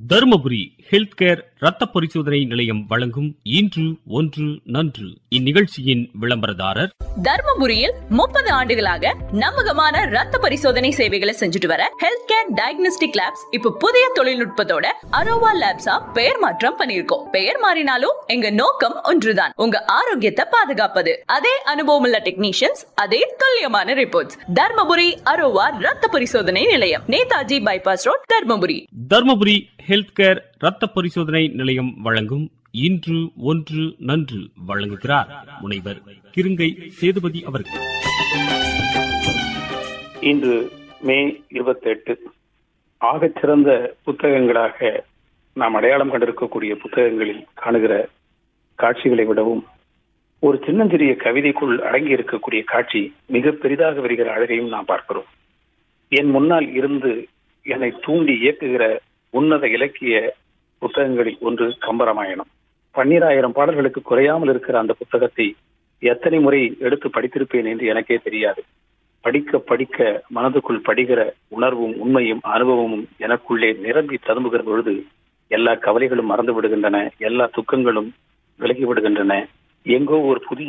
Dharmapuri health care ரத்த பரிசோதனை நிலையம் வழங்கும் இன்று ஒன்று நன்று இந்நிகழ்ச்சியின் விளம்பரதாரர் தர்மபுரியில் முப்பது ஆண்டுகளாக நம்பகமான ரத்த பரிசோதனை சேவைகளை செஞ்சுட்டு வர ஹெல்த் கேர் டயக்னோஸ்டிக் லேப்ஸ் இப்ப புதிய தொழில்நுட்பத்தோட அரோவா லேப்ஸா பெயர் மாற்றம் பண்ணிருக்கோம் பெயர் மாறினாலும் எங்க நோக்கம் ஒன்றுதான் உங்க ஆரோக்கியத்தை பாதுகாப்பது அதே அனுபவம் உள்ள டெக்னீஷியன்ஸ் அதே துல்லியமான ரிப்போர்ட்ஸ் தர்மபுரி அரோவா ரத்த பரிசோதனை நிலையம் Netaji bypass road Dharmapuri Dharmapuri health care ரத்த பரிசோதனை நிலையம் வழங்கும் இன்று ஒன்று நன்று வழங்குகிறார் முனைவர் கிருங்கை சேதுபதி அவர்கள் இன்று மே இருபத்தெட்டு ஆகச்சிறந்த புத்தகங்களாக நாம் அடையாளம் கண்டிருக்கக்கூடிய புத்தகங்களில் காணுகிற காட்சிகளை விடவும் ஒரு சின்னஞ்சிறிய கவிதைக்குள் அடங்கி இருக்கக்கூடிய காட்சி மிக பெரிதாக வருகிற அழகையும் நாம் பார்க்கிறோம் என் முன்னால் இருந்து என்னை தூண்டி இயக்குகிற உன்னத இலக்கிய புத்தகங்களில் ஒன்று கம்பராமாயணம் பன்னிராயிரம் பாடல்களுக்கு குறையாமல் இருக்கிற அந்த புத்தகத்தை எத்தனை முறை எடுத்து படித்திருப்பேன் என்று எனக்கே தெரியாது படிக்க படிக்க மனதுக்குள் படிகிற உணர்வும் உண்மையும் அனுபவமும் எனக்குள்ளே நிரம்பி ததும்புகிற பொழுது எல்லா கவலைகளும் மறந்து விடுகின்றன எல்லா துக்கங்களும் விலகி விடுகின்றன எங்கோ ஒரு புதிய